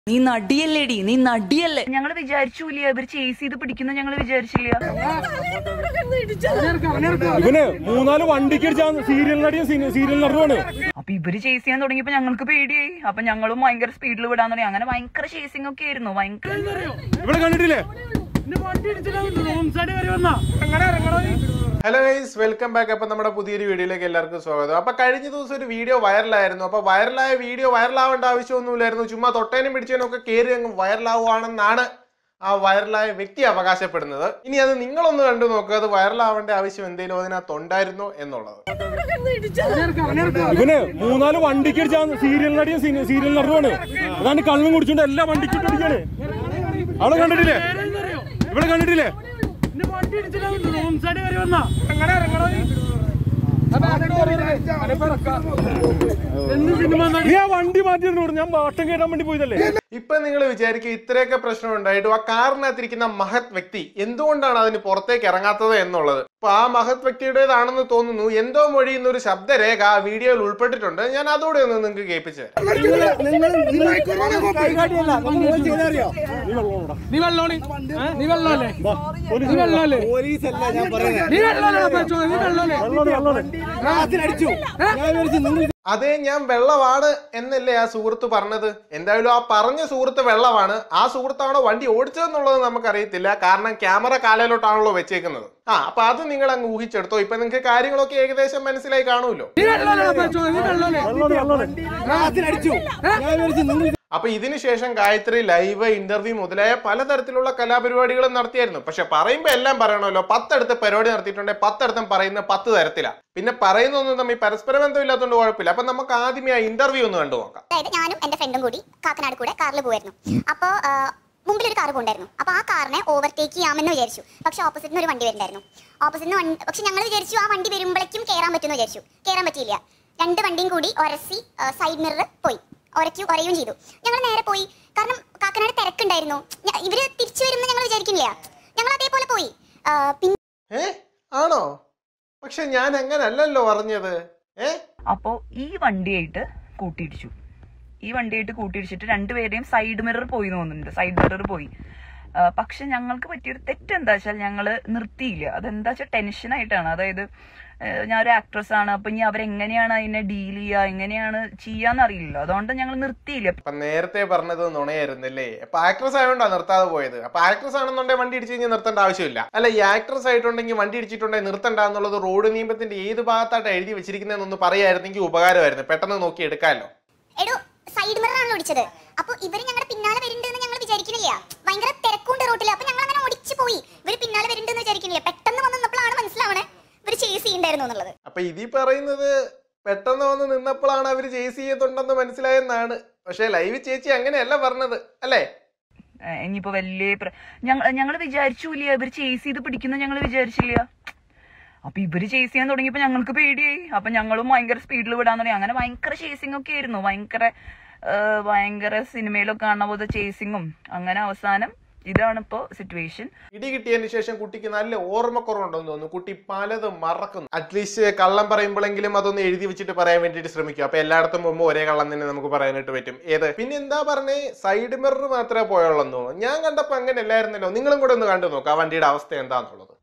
നീ നടിയല്ലേടി നീ നടിയല്ലേ ഞങ്ങൾ വിചാരിച്ചില്ല ഇവർ ചേസ് ചെയ്ത് പിടിക്കുന്ന ഞങ്ങൾ വിചാരിച്ചില്ല ഇവന് മൂന്നാല് വണ്ടിക്ക് അടിച്ച സീരിയൽ നടിയും സീരിയൽ നടനുമാണ് അപ്പൊ ഇവര് ചേസ് ചെയ്യാൻ തുടങ്ങിയപ്പോ ഞങ്ങൾക്ക് പേടിയായി അപ്പൊ ഞങ്ങളും ഭയങ്കര സ്പീഡിൽ വിടാൻ തുടങ്ങി അങ്ങനെ ഭയങ്കര ചേസിംഗ് ഒക്കെ ആയിരുന്നു ഭയങ്കര ഇവിടെ കണ്ടിട്ടില്ലേ ഹലോ ഗൈസ് വെൽക്കം ബാക്ക് അപ്പൊ നമ്മുടെ പുതിയൊരു വീഡിയോയിലേക്ക് എല്ലാവർക്കും സ്വാഗതം അപ്പൊ കഴിഞ്ഞ ദിവസം ഒരു വീഡിയോ വൈറലായിരുന്നു അപ്പൊ വൈറലായ വീഡിയോ വൈറലാവേണ്ട ആവശ്യമൊന്നുമില്ലായിരുന്നു ചുമ്മാ തൊട്ടേനും പിടിച്ചതിനും ഒക്കെ കയറി അങ്ങ് വൈറലാവുകയാണെന്നാണ് ആ വൈറലായ വ്യക്തി അവകാശപ്പെടുന്നത് ഇനി അത് നിങ്ങളൊന്ന് കണ്ടു നോക്കുക അത് വൈറലാവേണ്ട ആവശ്യം എന്തെങ്കിലും അതിനകത്ത് ഉണ്ടായിരുന്നോ എന്നുള്ളത് ഇവന് മൂന്നാല് വണ്ടിക്ക് അടിച്ച സീരിയൽ നടിയും സീരിയൽ നടനുമാണ് അതാണ് കള്ളും കുടിച്ചോണ്ട് എല്ലാ വണ്ടിക്കും ഇട്ട് അടിക്കാണ് അവിടെ കണ്ടിട്ടില്ലേ ഇവിടെ കണ്ടിട്ടില്ലേ നീ ആ വണ്ടി മാറ്റിയതിനോട് ഞാൻ മാറ്റം കയറാൻ വേണ്ടി പോയതല്ലേ ഇപ്പൊ നിങ്ങൾ വിചാരിക്കുക ഇത്രയൊക്കെ പ്രശ്നം ഉണ്ടായിട്ടും ആ കാറിനകത്തിരിക്കുന്ന മഹത് വ്യക്തി എന്തുകൊണ്ടാണ് അതിന് പുറത്തേക്ക് ഇറങ്ങാത്തത് എന്നുള്ളത് അപ്പൊ ആ മഹത് വ്യക്തിയുടേതാണെന്ന് തോന്നുന്നു എന്തോ മൊഴിയുന്ന ഒരു ശബ്ദരേഖ ആ വീഡിയോയിൽ ഉൾപ്പെട്ടിട്ടുണ്ട് ഞാൻ അതോടെ ഒന്ന് നിങ്ങൾക്ക് കേൾപ്പിച്ചു നീ വെള്ളോടാ നീ വെള്ളോണി നീ വെള്ളോല്ലേ നീ വെള്ളോല്ലേ നീ വെള്ളോല്ലേ പച്ചോ നീ വെള്ളോല്ലേ വെള്ളോടെ അതെ ഞാൻ വെള്ളമാണ് എന്നല്ലേ ആ സുഹൃത്ത് പറഞ്ഞത് എന്തായാലും ആ പറഞ്ഞ സുഹൃത്ത് വെള്ളമാണ് ആ സുഹൃത്താണോ വണ്ടി ഓടിച്ചതെന്നുള്ളത് നമുക്കറിയത്തില്ല കാരണം ക്യാമറ കാലയിലോട്ടാണല്ലോ വെച്ചേക്കുന്നത് ആ അപ്പൊ അത് നിങ്ങൾ അങ്ങ് ഊഹിച്ചെടുത്തോ ഇപ്പൊ നിങ്ങൾക്ക് കാര്യങ്ങളൊക്കെ ഏകദേശം മനസ്സിലായി കാണുമല്ലോ നീ വെള്ളോല്ലേ പച്ചോ നീ വെള്ളോല്ലേ വെള്ളോടെ വെള്ളോടെ അപ്പൊ ഇതിനുശേഷം ഗായത്രി ലൈവ് ഇന്റർവ്യൂ മുതലായ പലതരത്തിലുള്ള കലാപരിപാടികളും നടത്തിയായിരുന്നു പക്ഷെ പറയുമ്പോ എല്ലാം പറയണമല്ലോ പത്തടുത്ത് പരിപാടി നടത്തിയിട്ടുണ്ടെങ്കിൽ പത്തടുത്തും പറയുന്ന പത്ത് തരത്തിലാ പിന്നെ പറയുന്നൊന്നും തമ്മിൽ പരസ്പര ബന്ധമില്ലാത്തതുകൊണ്ട് കുഴപ്പമില്ല അപ്പൊ നമുക്ക് ആദ്യമേ ആ ഇന്റർവ്യൂ ഒന്ന് കണ്ടു നോക്കാം അതായത് ഞാനും എന്റെ ഫ്രണ്ടും കൂടി കാക്കനാട് കൂടെ കാറിൽ പോയിരുന്നു അപ്പോൾ മുമ്പിൽ ഒരു കാർ കൊണ്ടായിരുന്നു അപ്പോൾ ആ കാറിനെ ഓവർടേക്ക് ചെയ്യാമെന്ന് വിചാരിച്ചു പക്ഷെ ഓപ്പോസിറ്റിന് ഒരു വണ്ടി വരുന്നുണ്ടായിരുന്നു ഓപ്പോസിറ്റിന് വണ്ടി പക്ഷെ ഞങ്ങൾ വിചാരിച്ചു ആ വണ്ടി വരുമ്പോഴേക്കും കയറാൻ പറ്റുമെന്ന് വിചാരിച്ചു കയറാൻ പറ്റിയില്ല രണ്ട് വണ്ടിയും കൂടി ഒരസി സൈഡ് മിറർ പോയി ഒരയ്ക്കും ഒരയും ചെയ്തു ഞങ്ങൾ നേരെ പോയി കാരണം കാക്കനാട് തിരക്കുണ്ടായിരുന്നു ഞ- ഇവര് തിരിച്ചു വരുമെന്ന് ഞങ്ങൾ വിചാരിക്കുന്നില്ല ഞങ്ങൾ അതേപോലെ പോയി ആ, പിന്നെ ഏ ആണോ പക്ഷെ ഞാൻ അങ്ങനല്ലല്ലോ പറഞ്ഞത് ഏ അപ്പോ ഈ വണ്ടിയായിട്ട് കൂട്ടിയിടിച്ചു ഈ വണ്ടിയായിട്ട് കൂട്ടിയിടിച്ചിട്ട് രണ്ടുപേരെയും സൈഡ് മിറർ പോയി എന്ന് തോന്നുന്നുണ്ട് സൈഡ് മിറർ പോയി ആ, പക്ഷെ ഞങ്ങൾക്ക് പറ്റിയൊരു തെറ്റ് എന്താ വെച്ചാൽ ഞങ്ങള് നിർത്തിയില്ല അതെന്താ വെച്ചാൽ ടെൻഷൻ ആയിട്ടാണ് അതായത് ഏ, ഞാൻ ഒരു ആക്ട്രസ് ആണ് അപ്പൊ ഇനി അവരെങ്ങനെയാണ് അതിനെ ഡീൽ ചെയ്യുക എങ്ങനെയാണ് ചെയ്യാന്ന് അറിയില്ല അതുകൊണ്ട് ഞങ്ങൾ നിർത്തിയില്ല അപ്പൊ നേരത്തെ പറഞ്ഞത് നുണയായിരുന്നല്ലേ അപ്പൊ ആക്ട്രസ് ആയതുകൊണ്ടാ നിർത്താതെ പോയത് അപ്പൊ ആക്ട്രസ് ആണെന്നുണ്ടെങ്കിൽ വണ്ടി ഇടിച്ചു കഴിഞ്ഞാൽ നിർത്തേണ്ട ആവശ്യമില്ല അല്ല ഈ ആക്ട്രസ് ആയിട്ടുണ്ടെങ്കിൽ വണ്ടി ഇടിച്ചിട്ടുണ്ടെങ്കിൽ നിർത്തണ്ട എന്നുള്ളത് റോഡ് നിയമത്തിന്റെ ഏത് ഭാഗത്തായിട്ട് എഴുതി വെച്ചിരിക്കുന്നതെന്നൊന്ന് പറയായിരുന്നെങ്കിൽ ഉപകാരമായിരുന്നു പെട്ടെന്ന് നോക്കി എടുക്കാമല്ലോ എടോ സൈഡ് മിറർ ആണല്ലോ ഓടിച്ചത് അപ്പൊ ഇവര് ഞങ്ങളുടെ പിന്നാലെ വരുന്നുണ്ടെന്ന് ഞങ്ങൾ വിചാരിക്കുന്നില്ല ഭയങ്കര തിരക്കുണ്ട് റോട്ടിൽ അപ്പൊ ഞങ്ങൾ അങ്ങനെ ഓടിച്ചു പോയി ഇവര് പിന്നാലെ വരുന്നുണ്ടെന്ന് വിചാരിക്കുന്നില്ല പെട്ടെന്ന് വന്ന് നിന്നപ്പോഴാണ് മനസ്സിലാവണേ ഇവര് ചേസ് ചെയ്യണ്ടായിരുന്നു എന്നുള്ളത് അപ്പൊ ഇതിൽ പറയുന്നത് പെട്ടെന്ന് വന്ന് നിന്നപ്പോഴാണ് അവര് ചേസ് ചെയ്തുണ്ടെന്ന് മനസ്സിലായെന്നാണ് പക്ഷെ ലൈവ് ചേച്ചി അങ്ങനെയല്ല പറഞ്ഞത് അല്ലേ ഏഹ് ഇനിയിപ്പോ വലിയ പ്ര- ഞങ്ങൾ ഞങ്ങൾ വിചാരിച്ചില്ല ഇവർ ചേസ് ചെയ്ത് പിടിക്കുന്ന ഞങ്ങൾ വിചാരിച്ചില്ല അപ്പൊ ഇവര് ചേസ് ചെയ്യാൻ തുടങ്ങിയപ്പോ ഞങ്ങൾക്ക് പേടിയായി അപ്പൊ ഞങ്ങളും ഭയങ്കര സ്പീഡിൽ വിടാൻ തുടങ്ങി അങ്ങനെ ഭയങ്കര ചേസിംഗ് ഒക്കെ ആയിരുന്നു ഭയങ്കര ഏഹ് ഭയങ്കര സിനിമയിലൊക്കെ കാണുന്ന പോലത്തെ ചേസിങ്ങും അങ്ങനെ അവസാനം ഇതാണിപ്പോ സിറ്റുവേഷൻ ഇടി കിട്ടിയതിന് ശേഷം കുട്ടിക്ക് നല്ല ഓർമ്മക്കുറവുണ്ടെന്ന് തോന്നുന്നു കുട്ടി പലതും മറക്കുന്നു അറ്റ്ലീസ്റ്റ് കള്ളം പറയുമ്പോഴെങ്കിലും അതൊന്ന് എഴുതി വെച്ചിട്ട് പറയാൻ വേണ്ടിയിട്ട് ശ്രമിക്കും അപ്പൊ എല്ലായിടത്തും പോകുമ്പോൾ ഒരേ കള്ളം തന്നെ നമുക്ക് പറയാനായിട്ട് പറ്റും ഏത് പിന്നെ എന്താ പറഞ്ഞേ സൈഡ് മിറർ മാത്രമേ പോയുള്ളൂ തോന്നുന്നു ഞാൻ കണ്ടപ്പോ അങ്ങനെ അല്ലായിരുന്നല്ലോ നിങ്ങളും കൂടെ ഒന്ന് കണ്ടു നോക്കാം ആ വണ്ടിയുടെ അവസ്ഥ എന്താന്നുള്ളത്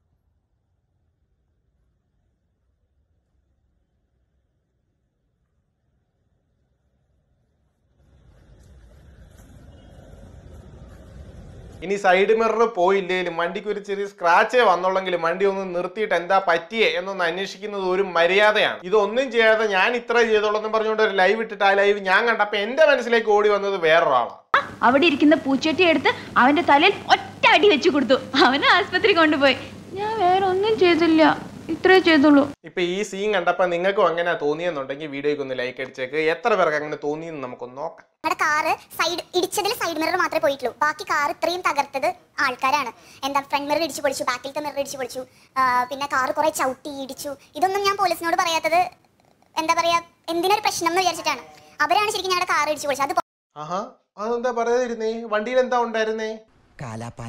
ഇനി സൈഡ് മിറർ പോയില്ലേലും വണ്ടിക്ക് ഒരു ചെറിയ സ്ക്രാച്ചേ വന്നുള്ളെങ്കിലും വണ്ടി ഒന്ന് നിർത്തിയിട്ട് എന്താ പറ്റിയേ എന്നൊന്ന് അന്വേഷിക്കുന്നത് ഒരു മര്യാദയാണ് ഇതൊന്നും ചെയ്യാതെ ഞാൻ ഇത്ര ചെയ്തോളെന്ന് പറഞ്ഞുകൊണ്ട് ഒരു ലൈവ് ഇട്ടിട്ട് ആ ലൈവ് ഞാൻ കണ്ടപ്പോ എന്റെ മനസ്സിലേക്ക് ഓടി വന്നത് വേറൊരാളാണ് അവിടെ ഇരിക്കുന്ന പൂച്ചട്ടി എടുത്ത് അവന്റെ തലയിൽ ഒറ്റ അടി വെച്ചു കൊടുത്തു അവനെ ആസ്പത്രി കൊണ്ടുപോയി ഞാൻ വേറെ ഒന്നും ചെയ്തില്ല ഇത്രേ ചെയ്തുള്ളൂ ഇപ്പൊ ഈ സീൻ കണ്ടപ്പോ നിങ്ങൾക്കും അങ്ങനെ തോന്നിയെന്നുണ്ടെങ്കിൽ വീഡിയോക്ക് ഒന്ന് ലൈക്ക് അടിച്ചേക്ക് എത്ര പേർക്ക് അങ്ങനെ തോന്നിയെന്ന് നമുക്കൊന്ന് നോക്കാം ഞങ്ങളുടെ കാറ് സൈഡ് ഇടിച്ചതിൽ സൈഡ് മിറർ മാത്രമേ പോയിട്ടുള്ളൂ ബാക്കി കാർ ഇത്രയും തകർത്തത് ആൾക്കാരാണ് എന്താ ഫ്രണ്ട് മിറർ ഇടിച്ചു പൊളിച്ചു ബാക്കിലത്തെ മിറർ ഇടിച്ചു പൊളിച്ചു ആ, പിന്നെ കാറ് കുറെ ചവിട്ടി ഇടിച്ചു ഇതൊന്നും ഞാൻ പോലീസിനോട് പറയാത്തത് എന്താ പറയാ എന്തിനൊരു പ്രശ്നം എന്ന് വിചാരിച്ചിട്ടാണ് അവരാണ് ശരിക്കും ഞങ്ങളുടെ കാർ ഇടിച്ചു പൊളിച്ചത് അത് ആഹാ അതെന്താ പറയാതിരുന്നേ വണ്ടിയിൽ എന്താ ഉണ്ടായിരുന്നേ കാലാപ്പാനി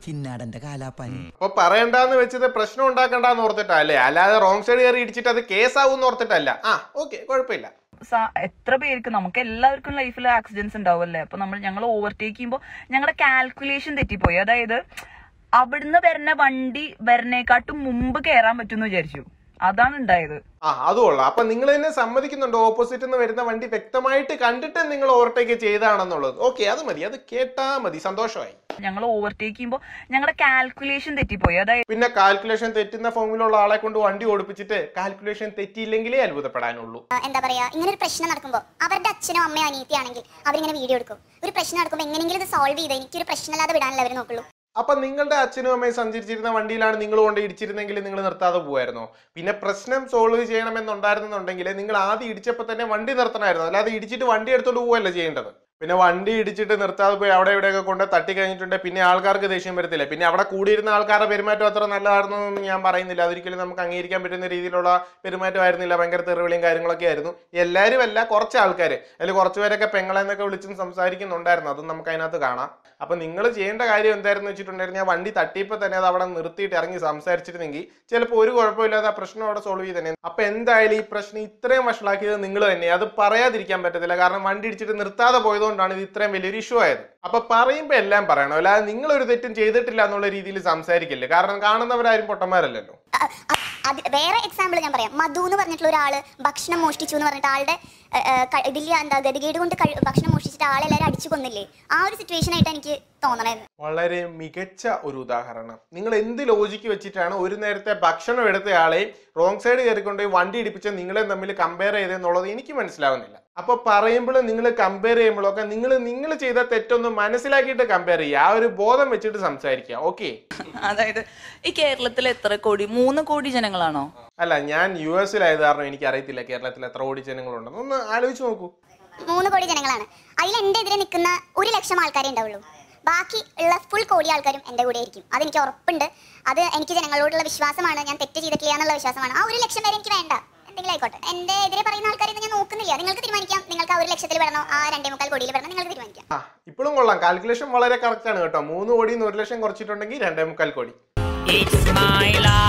ചിന്നാടന്റെ കാലാപ്പാനി അപ്പൊ പറയണ്ടെന്ന് വെച്ചത് പ്രശ്നം ഉണ്ടാക്കണ്ടെന്ന് ഓർത്തിട്ടാ അല്ലേ അല്ലാതെ റോങ് സൈഡ് കയറി ഇടിച്ചിട്ട് അത് കേസാവും ഓർത്തിട്ടല്ല ആ ഓക്കെ കുഴപ്പമില്ല സ- എത്ര പേർക്ക് നമുക്ക് എല്ലാവർക്കും ലൈഫിൽ ആക്സിഡൻസ് ഉണ്ടാവുമല്ലേ അപ്പൊ നമ്മൾ ഞങ്ങൾ ഓവർടേക്ക് ചെയ്യുമ്പോൾ ഞങ്ങളുടെ കാൽക്കുലേഷൻ തെറ്റിപ്പോയി അതായത് അവിടുന്ന് വരുന്ന വണ്ടി വരുന്നേക്കാട്ടും മുമ്പ് കയറാൻ പറ്റുമെന്ന് വിചാരിച്ചു അതാണ് ഉണ്ടായത് ആ അത് കൊള്ളാം അപ്പൊ നിങ്ങൾ തന്നെ സമ്മതിക്കുന്നുണ്ട് ഓപ്പോസിറ്റ് നിന്ന് വരുന്ന വണ്ടി വ്യക്തമായിട്ട് കണ്ടിട്ട് നിങ്ങൾ ഓവർടേക്ക് ചെയ്താണെന്നുള്ളത് ഓക്കെ അത് മതി അത് കേട്ടാ മതി സന്തോഷമായി ഞങ്ങൾ ഓവർടേക്ക് ചെയ്യുമ്പോൾ ഞങ്ങളുടെ കാൽക്കുലേഷൻ തെറ്റിപ്പോയി അതായത് പിന്നെ കാൽക്കുലേഷൻ തെറ്റുന്ന ഫോമിലുള്ള ആളെ കൊണ്ട് വണ്ടി ഓടിപ്പിച്ചിട്ട് കാൽക്കുലേഷൻ തെറ്റിയില്ലെങ്കിലേ അത്ഭുതപ്പെടാനുള്ളൂ ആ, എന്താ പറയാ ഇങ്ങനെ ഒരു പ്രശ്നം നടക്കുമ്പോൾ അവരുടെ അച്ഛനോ അമ്മയോ അനിയത്തിയാണെങ്കിൽ അവരിങ്ങനെ വീഡിയോ എടുക്കും ഒരു പ്രശ്നം നടക്കുമ്പോൾ എങ്ങനെയെങ്കിലും ഇത് സോൾവ് ചെയ്ത് എനിക്കൊരു പ്രശ്നമില്ലാതെ വിടാനല്ല അവർ നോക്കുള്ളൂ അപ്പൊ നിങ്ങളുടെ അച്ഛനും അമ്മയും സഞ്ചരിച്ചിരുന്ന വണ്ടിയിലാണ് നിങ്ങൾ കൊണ്ട് ഇടിച്ചിരുന്നെങ്കിൽ നിങ്ങൾ നിർത്താതെ പോവായിരുന്നോ പിന്നെ പ്രശ്നം സോൾവ് ചെയ്യണമെന്നുണ്ടായിരുന്നുണ്ടെങ്കിൽ നിങ്ങൾ ആദ്യം ഇടിച്ചപ്പോൾ തന്നെ വണ്ടി നിർത്തണമായിരുന്നു അല്ലാതെ ഇടിച്ചിട്ട് വണ്ടി എടുത്തോണ്ട് പോവല്ല ചെയ്യേണ്ടത് പിന്നെ വണ്ടി ഇടിച്ചിട്ട് നിർത്താതെ പോയി അവിടെ ഇവിടെയൊക്കെ കൊണ്ട് തട്ടി കഴിഞ്ഞിട്ടുണ്ടെങ്കിൽ പിന്നെ ആൾക്കാർക്ക് ദേഷ്യം വരത്തില്ല പിന്നെ അവിടെ കൂടിയിരുന്ന ആൾക്കാരുടെ പെരുമാറ്റം അത്ര നല്ലതായിരുന്നു എന്ന് ഞാൻ പറയുന്നില്ല അതൊരിക്കലും നമുക്ക് അംഗീകരിക്കാൻ പറ്റുന്ന രീതിയിലുള്ള പെരുമാറ്റമായിരുന്നില്ല ഭയങ്കര തെറിവിളിയും കാര്യങ്ങളൊക്കെ ആയിരുന്നു എല്ലാവരും അല്ല കുറച്ച് ആൾക്കാർ അതിൽ കുറച്ച് പേരൊക്കെ പെങ്ങളെന്നൊക്കെ വിളിച്ചും സംസാരിക്കുന്നുണ്ടായിരുന്നു അതും നമുക്ക് അതിനകത്ത് കാണാം അപ്പൊ നിങ്ങൾ ചെയ്യേണ്ട കാര്യം എന്തായിരുന്നു വെച്ചിട്ടുണ്ടെങ്കിൽ ഞാൻ വണ്ടി തട്ടിയപ്പോൾ തന്നെ അത് അവിടെ നിർത്തിയിട്ട് ഇറങ്ങി സംസാരിച്ചിരുന്നെങ്കിൽ ചിലപ്പോൾ ഒരു കുഴപ്പമില്ലാതെ ആ പ്രശ്നം അവിടെ സോൾവ് ചെയ്ത് തന്നെ അപ്പൊ എന്തായാലും ഈ പ്രശ്നം ഇത്രയും വഷളാക്കിയത് നിങ്ങൾ തന്നെ അത് പറയാതിരിക്കാൻ പറ്റത്തില്ല കാരണം വണ്ടി ഇടിച്ചിട്ട് നിർത്താതെ പോയതുകൊണ്ടാണ് ഇത് ഇത്രയും വലിയൊരു ഇഷ്യൂ ആയത് അപ്പൊ പറയുമ്പോൾ എല്ലാം പറയണം അല്ലാതെ നിങ്ങൾ ഒരു തെറ്റും ചെയ്തിട്ടില്ല എന്നുള്ള രീതിയിൽ സംസാരിക്കില്ല കാരണം കാണുന്നവരാരും പൊട്ടന്മാരല്ലല്ലോ അ- അ- അത് വേറെ എക്സാമ്പിൾ ഞാൻ പറയാം മധു എന്ന് പറഞ്ഞിട്ടുള്ള ഒരാള് ഭക്ഷണം മോഷ്ടിച്ചു എന്ന് പറഞ്ഞിട്ട് ആളുടെ ഏ, ഏ, ക- ഇതില് എന്താ ഗതികേട് കൊണ്ട് കഴി- ഭക്ഷണം മോഷ്ടിച്ചിട്ട് ആളെല്ലാവരും അടിച്ചു കൊന്നില്ലേ ആ ഒരു സിറ്റുവേഷൻ ആയിട്ട് എനിക്ക് തോന്നണത് വളരെ മികച്ച ഒരു ഉദാഹരണം നിങ്ങൾ എന്ത് ലോജിക്ക് വെച്ചിട്ടാണ് ഒരു നേരത്തെ ഭക്ഷണം എടുത്തയാളെ റോങ് സൈഡ് കയറിക്കൊണ്ട് വണ്ടി ഇടിപ്പിച്ച നിങ്ങളെ തമ്മിൽ കമ്പയർ ചെയ്തെന്നുള്ളത് എനിക്ക് മനസ്സിലാവുന്നില്ല അപ്പൊ പറയുമ്പോൾ നിങ്ങൾ കമ്പയർ ചെയ്യുമ്പോഴൊക്കെ നിങ്ങൾ നിങ്ങൾ ചെയ്ത തെറ്റൊന്ന് മനസ്സിലാക്കിയിട്ട് കമ്പയർ ചെയ്യുക ആ ഒരു ബോധം വെച്ചിട്ട് സംസാരിക്കുക ഓക്കെ അതായത് ഈ കേരളത്തിൽ എത്ര കോടി മൂന്ന് കോടി ജനങ്ങളാണോ അല്ല ഞാൻ യു എസിലായത് കാരണം എനിക്ക് അറിയത്തില്ല കേരളത്തിൽ എത്ര കോടി ജനങ്ങളുണ്ടെന്ന് ഒന്ന് ആലോചിച്ച് നോക്കൂ മൂന്ന് കോടി ജനങ്ങളാണ് അതിൽ എൻ്റെ എതിരെ നിൽക്കുന്ന ഒരു ലക്ഷം ആൾക്കാരെ ഉണ്ടാവുള്ളൂ ബാക്കി ഉള്ള ഫുൾ കോടി ആൾക്കാരും എൻ്റെ കൂടെ ആയിരിക്കും അതെനിക്ക് ഉറപ്പുണ്ട് അത് എനിക്ക് ജനങ്ങളോടുള്ള വിശ്വാസമാണ് ഞാൻ തെറ്റ് ചെയ്തിട്ടില്ല എന്നുള്ള വിശ്വാസമാണ് ആ ഒരു ലക്ഷം വരെ എനിക്ക് വേണ്ട എന്തെങ്കിലും ആയിക്കോട്ടെ എൻ്റെ എതിരെ പറയുന്ന ആൾക്കാരെ ഞാൻ നോക്കുന്നില്ല നിങ്ങൾക്ക് തീരുമാനിക്കാം നിങ്ങൾക്ക് ആ ഒരു ലക്ഷത്തിൽ വിടണോ ആ രണ്ടേ മുക്കാൽ കോടിയിൽ വിടണോ നിങ്ങൾക്ക് തീരുമാനിക്കാം ആ ഇപ്പോഴും കൊള്ളാം കാൽക്കുലേഷൻ വളരെ കറക്റ്റ് ആണ് കേട്ടോ മൂന്ന് കോടി ഒരു ലക്ഷം കുറച്ചിട്ടുണ്ടെങ്കിൽ രണ്ടേ മുക്കാൽ കോടി It's my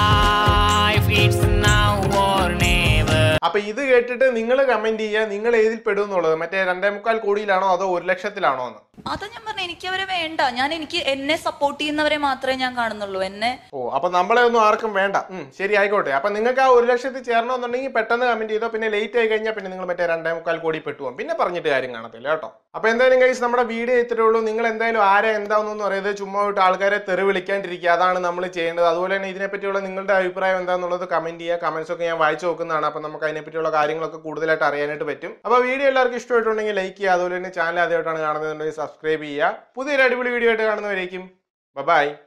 life, it's now or never. അപ്പൊ ഇത് കേട്ടിട്ട് നിങ്ങൾ കമന്റ് ചെയ്യുക നിങ്ങൾ ഏതിൽ പെടും എന്നുള്ളത് മറ്റേ രണ്ടേ മുക്കാൽ കോടിയിലാണോ അതോ ഒരു ലക്ഷത്തിലാണോ എന്ന് അതാ ഞാൻ പറഞ്ഞു എനിക്ക് അവരെ വേണ്ട ഞാൻ എനിക്ക് എന്നെ സപ്പോർട്ട് ചെയ്യുന്നവരെ മാത്രമേ ഞാൻ കാണുന്നുള്ളൂ എന്നെ ഓ അപ്പൊ നമ്മളെ ഒന്നും ആർക്കും വേണ്ട ഉം, ശരി ആയിക്കോട്ടെ അപ്പൊ നിങ്ങൾക്ക് ആ ഒരു ലക്ഷത്തിൽ ചേരണമെന്നുണ്ടെങ്കിൽ പെട്ടെന്ന് കമന്റ് ചെയ്തോ പിന്നെ ലേറ്റ് ആയി കഴിഞ്ഞാൽ പിന്നെ നിങ്ങൾ മറ്റേ രണ്ടേ മുക്കാൽ കോടി പെട്ടുപോകും പിന്നെ പറഞ്ഞിട്ട് കാര്യം കാണത്തില്ല കേട്ടോ അപ്പൊ എന്തായാലും കൈസ് നമ്മുടെ വീഡിയോ ഇത്രേ ഉള്ളൂ നിങ്ങൾ എന്തായാലും ആരെ എന്താണെന്നൊന്നും അറിയാതെ ചുമ്മാ വിട്ട് ആൾക്കാരെ തെറി വിളിക്കാണ്ടിരിക്കുക അതാണ് നമ്മൾ ചെയ്യേണ്ടത് അതുപോലെ തന്നെ ഇതിനെപ്പറ്റിയുള്ള നിങ്ങളുടെ അഭിപ്രായം എന്താണെന്നുള്ളത് കമന്റ് ചെയ്യുക കമന്റ്സ് ഒക്കെ ഞാൻ വായിച്ചു നോക്കുന്നതാണ് അപ്പൊ നമുക്ക് അതിനെപ്പറ്റിയുള്ള കാര്യങ്ങളൊക്കെ കൂടുതലായിട്ട് അറിയാനായിട്ട് പറ്റും അപ്പൊ വീഡിയോ എല്ലാവർക്കും ഇഷ്ടമായിട്ടുണ്ടെങ്കിൽ ലൈക്ക് ചെയ്യുക അതുപോലെ തന്നെ ചാനൽ ആദ്യമായിട്ടാണ് കാണുന്നതെന്നുണ്ടെങ്കിൽ സബ്സ്ക്രൈബ് ചെയ്യുക പുതിയൊരു അടിപൊളി വീഡിയോ ആയിട്ട് കാണുന്നവരേക്കും ബൈ